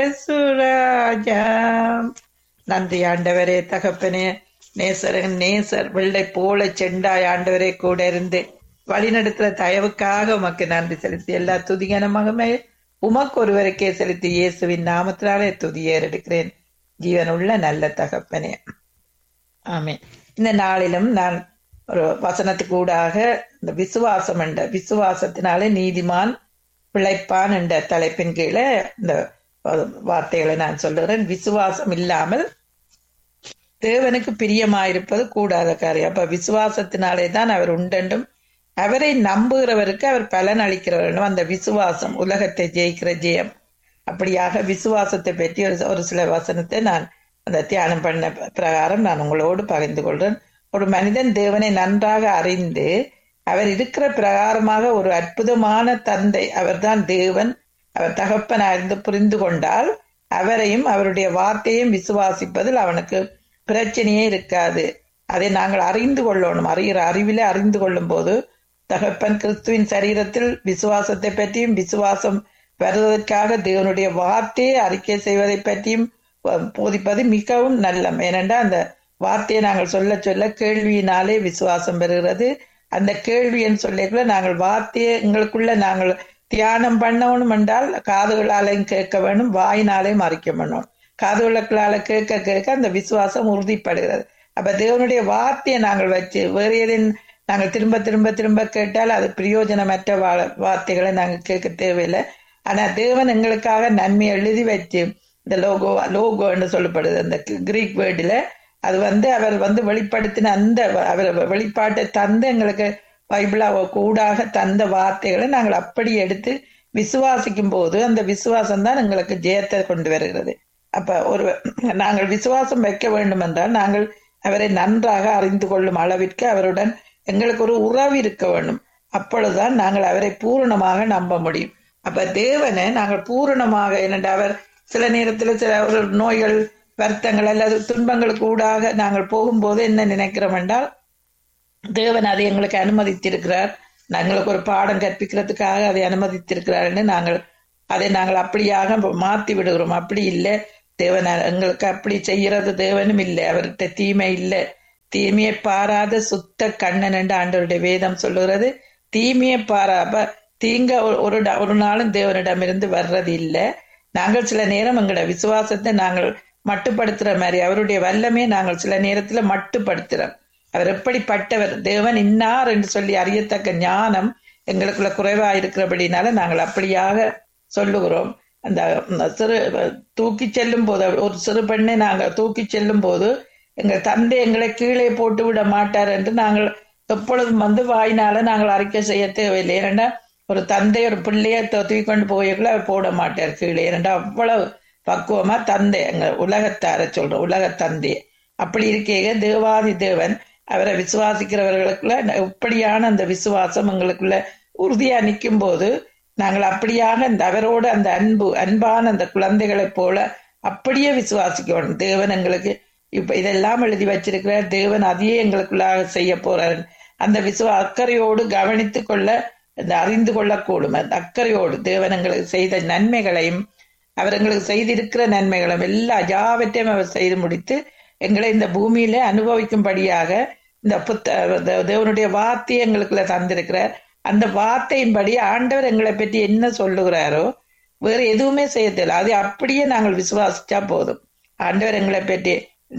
சுராஜா நன்றி ஆண்டவரே தகப்பனே நேசரன் நேசர் வெள்ளை போல செண்டாய் ஆண்டவரே கூட இருந்து வழிநடத்துற தயவுக்காக உமக்கு நன்றி செலுத்தி எல்லா துதிகனமாகவே உமக்கு ஒருவருக்கே செலுத்தி இயேசுவின் நாமத்தினாலே துதியேற எடுக்கிறேன் ஜீவனுள்ள நல்ல தகப்பனே ஆமே இந்த நாளிலும் நான் ஒரு வசனத்துக்கு ஊடாக இந்த விசுவாசம் என்ற விசுவாசத்தினாலே நீதிமான் பிழைப்பான் என்ற தலைப்பின் கீழே இந்த வார்த்தைகளை நான் சொல்லுகிறேன் விசுவாசம் இல்லாமல் தேவனுக்கு பிரியமாயிருப்பது கூடாத காரியம் அப்ப விசுவாசத்தினாலே தான் அவர் உண்டென்றும் அவரை நம்புகிறவருக்கு அவர் பலன் அளிக்கிறவர்களும் அந்த விசுவாசம் உலகத்தை ஜெயிக்கிற ஜெயம் அப்படியாக விசுவாசத்தை பற்றி ஒரு ஒரு சில வசனத்தை நான் அந்த தியானம் பண்ண பிரகாரம் நான் உங்களோடு பகிர்ந்து கொள்றேன் ஒரு மனிதன் தேவனை நன்றாக அறிந்து அவர் இருக்கிற பிரகாரமாக ஒரு அற்புதமான தந்தை அவர்தான் தேவன் அவர் தகப்பன் அறிந்து புரிந்து கொண்டால் அவரையும் அவருடைய வார்த்தையும் விசுவாசிப்பதில் அவனுக்கு பிரச்சனையே இருக்காது அதை நாங்கள் அறிந்து கொள்ளணும் அறிகிற அறிவிலே அறிந்து கொள்ளும் போது தகப்பன் கிறிஸ்துவின் சரீரத்தில் விசுவாசத்தை பற்றியும் விசுவாசம் வருவதற்காக தேவனுடைய வார்த்தையை அறிக்கை செய்வதை பற்றியும் போதிப்பது மிகவும் நல்லம் ஏனென்றால் அந்த வார்த்தையை நாங்கள் சொல்ல சொல்ல கேள்வியினாலே விசுவாசம் பெறுகிறது அந்த கேள்வின்னு சொல்லிக்குள்ள நாங்கள் வார்த்தையை எங்களுக்குள்ள நாங்கள் தியானம் பண்ணணும் என்றால் காதுகளாலையும் கேட்க வேணும் வாயினாலையும் அறிக்க வேணும் காதுகளுக்களால கேட்க கேட்க அந்த விசுவாசம் உறுதிப்படுகிறது அப்ப தேவனுடைய வார்த்தையை நாங்கள் வச்சு வேறு எதின் நாங்கள் திரும்ப திரும்ப திரும்ப கேட்டால் அது பிரயோஜனமற்ற வார்த்தைகளை நாங்கள் கேட்க தேவையில்லை ஆனா தேவன் எங்களுக்காக நன்மை எழுதி வச்சு இந்த லோகோ லோகோ என்று சொல்லப்படுது அந்த கிரீக் வேர்டில் அது வந்து அவர் வந்து வெளிப்படுத்தின அந்த அவர் வெளிப்பாட்டை தந்து எங்களுக்கு பைபிளா கூடாக தந்த வார்த்தைகளை நாங்கள் அப்படி எடுத்து விசுவாசிக்கும் போது அந்த விசுவாசம் தான் எங்களுக்கு ஜெயத்தை கொண்டு வருகிறது அப்ப ஒரு நாங்கள் விசுவாசம் வைக்க வேண்டும் என்றால் நாங்கள் அவரை நன்றாக அறிந்து கொள்ளும் அளவிற்கு அவருடன் எங்களுக்கு ஒரு உறவு இருக்க வேண்டும் அப்பொழுதுதான் நாங்கள் அவரை பூரணமாக நம்ப முடியும் அப்ப தேவனை நாங்கள் பூரணமாக என்னென்ற அவர் சில நேரத்தில் சில ஒரு நோய்கள் வருத்தங்கள் அல்லது துன்பங்களுக்கு ஊடாக நாங்கள் போகும்போது என்ன நினைக்கிறோம் என்றால் தேவன் அதை எங்களுக்கு அனுமதித்திருக்கிறார் எங்களுக்கு ஒரு பாடம் கற்பிக்கிறதுக்காக அதை அனுமதித்திருக்கிறார்னு நாங்கள் அதை நாங்கள் அப்படியாக மாத்தி விடுகிறோம் அப்படி இல்லை தேவன் எங்களுக்கு அப்படி செய்யறது தேவனும் இல்லை அவர்கிட்ட தீமை இல்லை தீமையை பாராத சுத்த கண்ணன் என்று ஆண்டவருடைய வேதம் சொல்லுகிறது தீமையை பாராப தீங்க ஒரு ஒரு நாளும் தேவனிடமிருந்து வர்றது இல்லை நாங்கள் சில நேரம் எங்களோட விசுவாசத்தை நாங்கள் மட்டுப்படுத்துற மாதிரி அவருடைய வல்லமே நாங்கள் சில நேரத்துல மட்டுப்படுத்துறோம் அவர் எப்படிப்பட்டவர் தேவன் இன்னார் என்று சொல்லி அறியத்தக்க ஞானம் எங்களுக்குள்ள குறைவா இருக்கிறபடினால நாங்கள் அப்படியாக சொல்லுகிறோம் அந்த சிறு தூக்கி செல்லும் போது ஒரு சிறு பெண்ணை நாங்கள் தூக்கி செல்லும் போது எங்கள் தந்தை எங்களை கீழே போட்டு விட மாட்டார் என்று நாங்கள் எப்பொழுதும் வந்து வாயினால நாங்கள் அறிக்கை செய்ய தேவையில்லை ஏனென்றா ஒரு தந்தை ஒரு பிள்ளைய தூக்கி கொண்டு போயக்குள்ள அவர் போட மாட்டார் கீழே ஏனென்றா அவ்வளவு பக்குவமா தந்தை எங்க உலகத்தார சொல்றோம் உலக தந்தைய அப்படி இருக்கேக தேவாதி தேவன் அவரை விசுவாசிக்கிறவர்களுக்குள்ள எப்படியான அந்த விசுவாசம் எங்களுக்குள்ள உறுதியா நிற்கும் போது நாங்கள் அப்படியாக அந்த அவரோட அந்த அன்பு அன்பான அந்த குழந்தைகளைப் போல அப்படியே விசுவாசிக்கணும் தேவன் எங்களுக்கு இப்ப இதெல்லாம் எழுதி வச்சிருக்கிறார் தேவன் அதையே எங்களுக்குள்ளாக செய்ய போறார் அந்த விசுவ அக்கறையோடு கவனித்து கொள்ள இந்த அறிந்து கொள்ளக்கூடும் அந்த அக்கறையோடு தேவன் எங்களுக்கு செய்த நன்மைகளையும் அவர் எங்களுக்கு செய்திருக்கிற நன்மைகளும் எல்லா யாவற்றையும் அவர் செய்து முடித்து எங்களை இந்த பூமியில அனுபவிக்கும்படியாக இந்த புத்த தேவனுடைய வார்த்தையை எங்களுக்குள்ள தந்திருக்கிறார் அந்த வார்த்தையின்படி ஆண்டவர் எங்களை பற்றி என்ன சொல்லுகிறாரோ வேற எதுவுமே செய்ய தெரியல அது அப்படியே நாங்கள் விசுவாசிச்சா போதும் ஆண்டவர் எங்களை பற்றி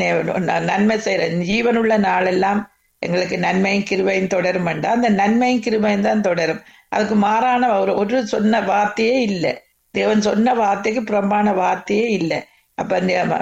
நன்மை செய்யற ஜீவனுள்ள நாளெல்லாம் எங்களுக்கு நன்மையும் கிருபையும் தொடரும் அந்த நன்மையும் கிருபையும் தான் தொடரும் அதுக்கு மாறான ஒரு ஒரு சொன்ன வார்த்தையே இல்லை தேவன் சொன்ன வார்த்தைக்கு புறம்பான வார்த்தையே இல்லை அப்ப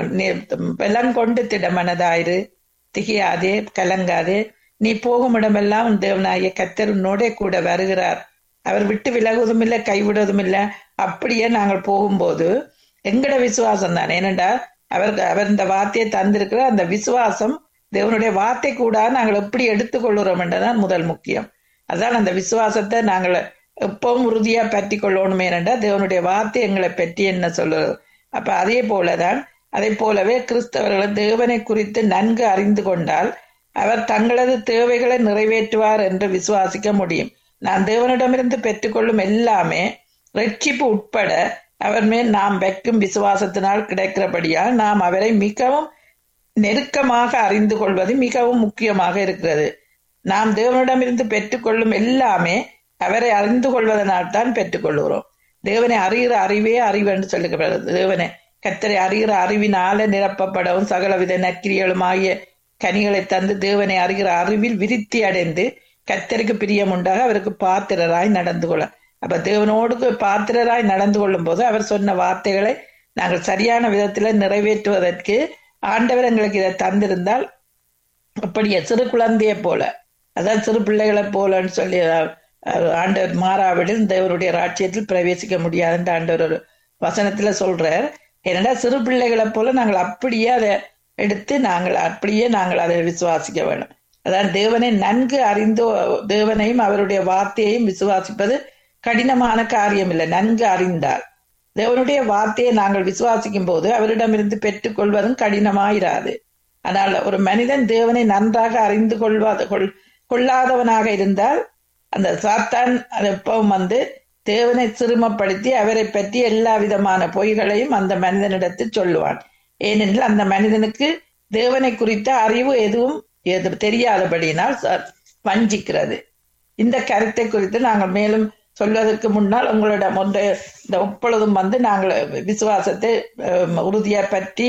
பலன் கொண்டு திடமனதாயிரு திகையாதே கலங்காதே நீ போகும் இடமெல்லாம் தேவனாகிய கத்தர் உன்னோட கூட வருகிறார் அவர் விட்டு விலகுவதும் இல்லை கைவிடுவதும் இல்லை அப்படியே நாங்கள் போகும்போது எங்கட விசுவாசம் தான் ஏனண்டா அவர் அவர் இந்த வார்த்தையை தந்திருக்கிற அந்த விசுவாசம் தேவனுடைய வார்த்தை கூட நாங்கள் எப்படி எடுத்துக்கொள்கிறோம் என்றதான் முதல் முக்கியம் அதான் அந்த விசுவாசத்தை நாங்கள் எப்பவும் உறுதியா பற்றி கொள்ளணுமே என்றா தேவனுடைய வார்த்தை எங்களை பற்றி என்ன சொல்லுறது அப்ப அதே போலதான் அதே போலவே கிறிஸ்தவர்கள் தேவனை குறித்து நன்கு அறிந்து கொண்டால் அவர் தங்களது தேவைகளை நிறைவேற்றுவார் என்று விசுவாசிக்க முடியும் நான் தேவனிடமிருந்து பெற்றுக்கொள்ளும் எல்லாமே ரட்சிப்பு உட்பட அவர் மேல் நாம் வைக்கும் விசுவாசத்தினால் கிடைக்கிறபடியால் நாம் அவரை மிகவும் நெருக்கமாக அறிந்து கொள்வது மிகவும் முக்கியமாக இருக்கிறது நாம் தேவனிடமிருந்து பெற்றுக்கொள்ளும் எல்லாமே அவரை அறிந்து கொள்வதனால் தான் பெற்றுக்கொள்கிறோம் தேவனை அறிகிற அறிவே அறிவு என்று சொல்லுகிறது தேவனை கத்தரை அறிகிற அறிவினால நிரப்பப்படவும் சகலவித நக்கிரிகளுமாகிய கனிகளை தந்து தேவனை அறிகிற அறிவில் விருத்தி அடைந்து கத்தருக்கு பிரியம் உண்டாக அவருக்கு பாத்திரராய் நடந்து கொள்ள அப்ப தேவனோடு பாத்திரராய் நடந்து கொள்ளும் போது அவர் சொன்ன வார்த்தைகளை நாங்கள் சரியான விதத்துல நிறைவேற்றுவதற்கு ஆண்டவர் எங்களுக்கு இதை தந்திருந்தால் அப்படியே சிறு குழந்தையை போல அதான் சிறு பிள்ளைகளை போலன்னு சொல்லி ஆண்டவர் மாறாவிடில் தேவனுடைய ராட்சியத்தில் பிரவேசிக்க முடியாதுன்னு ஆண்டவர் ஒரு வசனத்துல சொல்றார் ஏன்னா சிறு பிள்ளைகளை போல நாங்கள் அப்படியே அதை எடுத்து நாங்கள் அப்படியே நாங்கள் அதை விசுவாசிக்க வேண்டும் அதான் தேவனை நன்கு அறிந்து தேவனையும் அவருடைய வார்த்தையையும் விசுவாசிப்பது கடினமான காரியம் இல்லை நன்கு அறிந்தால் தேவனுடைய வார்த்தையை நாங்கள் விசுவாசிக்கும் போது அவரிடமிருந்து பெற்றுக்கொள்வதும் கடினமாயிராது ஆனால் ஒரு மனிதன் தேவனை நன்றாக அறிந்து கொள்வாத கொள் கொள்ளாதவனாக இருந்தால் அந்த சாத்தான் எப்பவும் வந்து தேவனை சிறுமப்படுத்தி அவரை பற்றி எல்லா விதமான பொய்களையும் அந்த மனிதனிடத்தில் சொல்லுவான் ஏனெனில் அந்த மனிதனுக்கு தேவனை குறித்த அறிவு எதுவும் எது தெரியாதபடியினால் வஞ்சிக்கிறது இந்த கருத்தை குறித்து நாங்கள் மேலும் சொல்வதற்கு முன்னால் உங்களிடம் ஒன்றை இந்த எப்பொழுதும் வந்து நாங்கள் விசுவாசத்தை உறுதியா பற்றி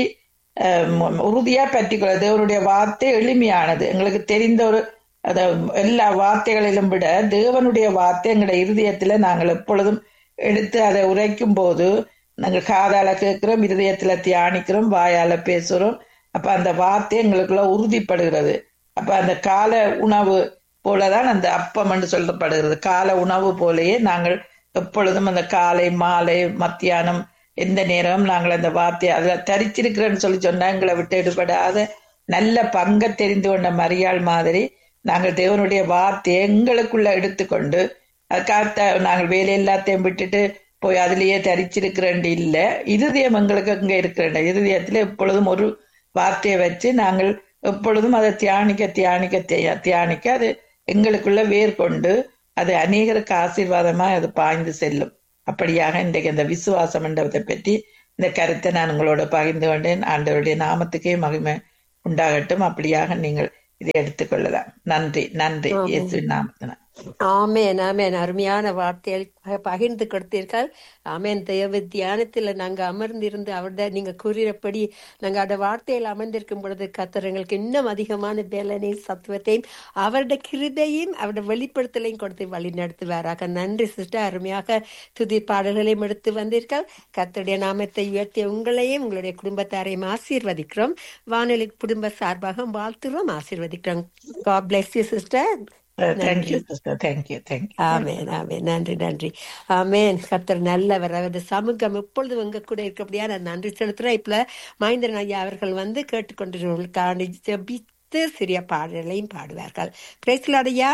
உறுதியா பற்றி கொள்ள தேவனுடைய வார்த்தை எளிமையானது எங்களுக்கு தெரிந்த ஒரு அத எல்லா வார்த்தைகளிலும் விட தேவனுடைய வார்த்தை எங்களுடைய இருதயத்துல நாங்கள் எப்பொழுதும் எடுத்து அதை உரைக்கும் போது நாங்கள் காதால கேட்கிறோம் இருதயத்துல தியானிக்கிறோம் வாயால பேசுறோம் அப்ப அந்த வார்த்தை எங்களுக்குள்ள உறுதிப்படுகிறது அப்ப அந்த கால உணவு போலதான் அந்த அப்பம் என்று சொல்லப்படுகிறது கால உணவு போலேயே நாங்கள் எப்பொழுதும் அந்த காலை மாலை மத்தியானம் எந்த நேரம் நாங்கள் அந்த வார்த்தையை அதில் தரிச்சிருக்கிறேன்னு சொல்லி சொன்னா எங்களை விட்டு எடுபடாத நல்ல பங்க தெரிந்து கொண்ட மரியாள் மாதிரி நாங்கள் தேவனுடைய வார்த்தையை எங்களுக்குள்ள எடுத்துக்கொண்டு அதுக்காக நாங்கள் வேலை எல்லாத்தையும் விட்டுட்டு போய் அதுலயே தரிச்சிருக்கிறேன் இல்ல இருதயம் எங்களுக்கு அங்க இருக்கிற இருதயத்துல எப்பொழுதும் ஒரு வார்த்தையை வச்சு நாங்கள் எப்பொழுதும் அதை தியானிக்க தியானிக்க தியானிக்க அது எங்களுக்குள்ள வேர் கொண்டு அது அநேகருக்கு ஆசீர்வாதமா அது பாய்ந்து செல்லும் அப்படியாக இன்றைக்கு அந்த விசுவாசம் என்றதை பற்றி இந்த கருத்தை நான் உங்களோட பகிர்ந்து கொண்டேன் ஆண்டவருடைய நாமத்துக்கே மகிமை உண்டாகட்டும் அப்படியாக நீங்கள் இதை எடுத்துக்கொள்ளலாம் நன்றி நன்றி இயேசு நாமத்தின ஆமேன் ஆமேன் அருமையான வார்த்தைகள் பகிர்ந்து கொடுத்தீர்கள் ஆமேன் தேவ தியானத்தில் நாங்கள் அமர்ந்திருந்து அவருடைய நீங்க கூறியபடி நாங்கள் அந்த வார்த்தையில் அமர்ந்திருக்கும் பொழுது கத்தர் எங்களுக்கு இன்னும் அதிகமான பேலனையும் சத்துவத்தையும் அவருடைய கிருதையும் அவருடைய வெளிப்படுத்தலையும் கொடுத்து வழி நடத்துவாராக நன்றி சிஸ்டர் அருமையாக துதி பாடல்களையும் எடுத்து வந்தீர்கள் கத்தருடைய நாமத்தை உயர்த்திய உங்களையும் உங்களுடைய குடும்பத்தாரையும் ஆசீர்வதிக்கிறோம் வானொலி குடும்ப சார்பாக வாழ்த்துறோம் ஆசீர்வதிக்கிறோம் God bless you sister thank you sister thank you thank you amen amen நன்றி நன்றி ஆமேன் கர்த்தர் நல்லவர் அவரது சமூகம் எப்பொழுது உங்க கூட இருக்கப்படியா நான் நன்றி செலுத்துறேன் இப்ப மகேந்திரன் ஐயா அவர்கள் வந்து கேட்டுக்கொண்டிருக்காண்டி ஜபித்து சிறிய பாடலையும் பாடுவார்கள் பிரைஸ்லாடையா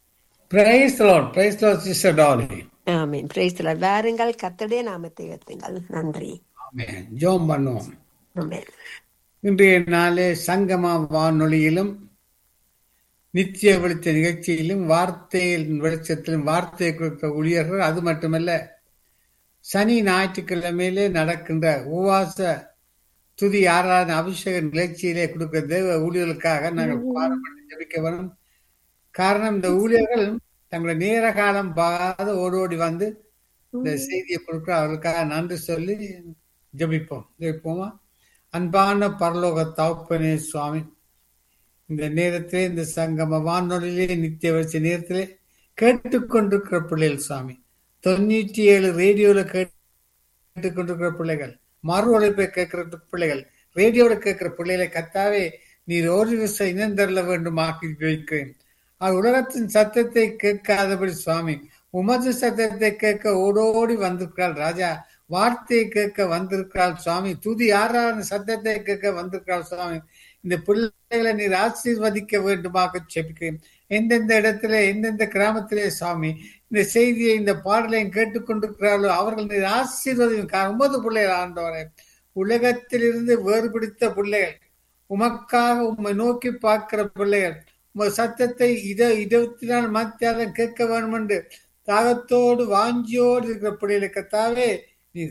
praise lord praise lord sister Dolly ஆமீன் பிரைஸ்ல வாருங்கள் கர்த்தருடைய நாமத்தை உயர்த்துங்கள் நன்றி ஆமென் ஜோம் பண்ணுவோம் ஆமேன் இன்றைய நாளே சங்கமா வானொலியிலும் நித்திய வெளிச்ச நிகழ்ச்சியிலும் வார்த்தையின் வெளிச்சத்திலும் வார்த்தையை கொடுத்த ஊழியர்கள் அது மட்டுமல்ல சனி ஞாயிற்றுக்கிழமையிலே நடக்கின்ற உவாச துதி ஆராதனை அபிஷேக நிகழ்ச்சியிலே கொடுக்கிற தேவ ஊழியர்களுக்காக நாங்கள் பாரம்பரிய ஜபிக்க வேணும் காரணம் இந்த ஊழியர்கள் தங்களை நேர காலம் பார்த்து ஓடி ஓடி வந்து இந்த செய்தியை கொடுக்கிற அவர்களுக்காக நன்றி சொல்லி ஜபிப்போம் ஜபிப்போமா அன்பான பரலோக தகப்பனே சுவாமி இந்த நேரத்திலே இந்த சங்கம வானொலியிலே நித்திய வரிசை நேரத்திலே கேட்டுக்கொண்டிருக்கிற பிள்ளைகள் சுவாமி தொண்ணூற்றி ஏழு ரேடியோல கேட்டுக்கொண்டிருக்கிற பிள்ளைகள் மறு உழைப்பை கேட்கிற பிள்ளைகள் ரேடியோல கேட்கிற பிள்ளைகளை கத்தாவே நீர் ஒரு விஷயம் இனந்தரல வேண்டும் ஆக்கி வைக்கிறேன் அது உலகத்தின் சத்தத்தை கேட்காதபடி சுவாமி உமது சத்தத்தை கேட்க ஓடோடி வந்திருக்கிறாள் ராஜா வார்த்தையை கேட்க வந்திருக்கிறாள் சுவாமி துதி ஆறான சத்தத்தை கேட்க வந்திருக்கிறாள் சுவாமி இந்த பிள்ளைகளை நீர் ஆசீர்வதிக்க வேண்டுமாக செபிக்கிறேன் எந்தெந்த இடத்துல எந்தெந்த கிராமத்திலே சுவாமி இந்த செய்தியை இந்த பாடலையும் கேட்டுக்கொண்டிருக்கிறார்களோ அவர்கள் நீர் ஆசீர்வதிக்க ஒன்பது பிள்ளைகள் ஆண்டவரே உலகத்திலிருந்து வேறுபிடித்த பிள்ளைகள் உமக்காக உம்மை நோக்கி பார்க்கிற பிள்ளைகள் உமது சத்தத்தை இத இருபத்தி நாலு மத்தியாலும் கேட்க வேண்டும் என்று தாகத்தோடு வாஞ்சியோடு இருக்கிற பிள்ளைகளை கத்தாவே நீ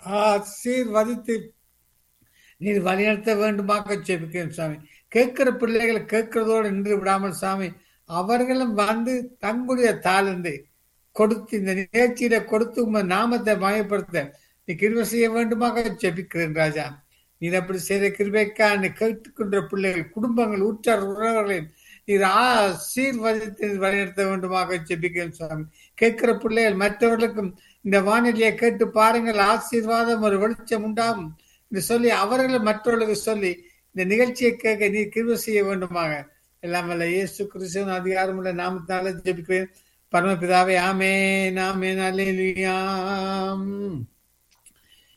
ஆசீர்வதித்து நீர் வழிநடத்த வேண்டுமாக ஜெபிக்கிறேன் சாமி கேட்கிற பிள்ளைகளை கேட்கிறதோடு நின்று விடாமல் சாமி அவர்களும் வந்து தங்களுடைய தாளந்தை கொடுத்து இந்த நிகழ்ச்சியில கொடுத்து உங்க நாமத்தை மயப்படுத்த நீ கிருபை செய்ய வேண்டுமாக ஜெபிக்கிறேன் ராஜா நீர் அப்படி செய்த கிருபைக்கா நீ கேட்டுக்கொண்ட பிள்ளைகள் குடும்பங்கள் உற்றார் உறவர்களின் நீர் ஆசீர்வதித்து வழிநடத்த வேண்டுமாக ஜெபிக்கிறேன் சுவாமி கேட்கிற பிள்ளைகள் மற்றவர்களுக்கும் இந்த வானிலையை கேட்டு பாருங்கள் ஆசீர்வாதம் ஒரு வெளிச்சம் உண்டாகும் என்று சொல்லி அவர்கள் மற்றவர்களுக்கு சொல்லி இந்த நிகழ்ச்சியை கேட்க நீ கிருபை செய்ய வேண்டுமாக எல்லாம் வல்ல இயேசு கிறிஸ்துவின் அதிகாரமுள்ள நாமத்தால ஜெபிக்கிறேன் பரமபிதாவே ஆமே நாமே நல்ல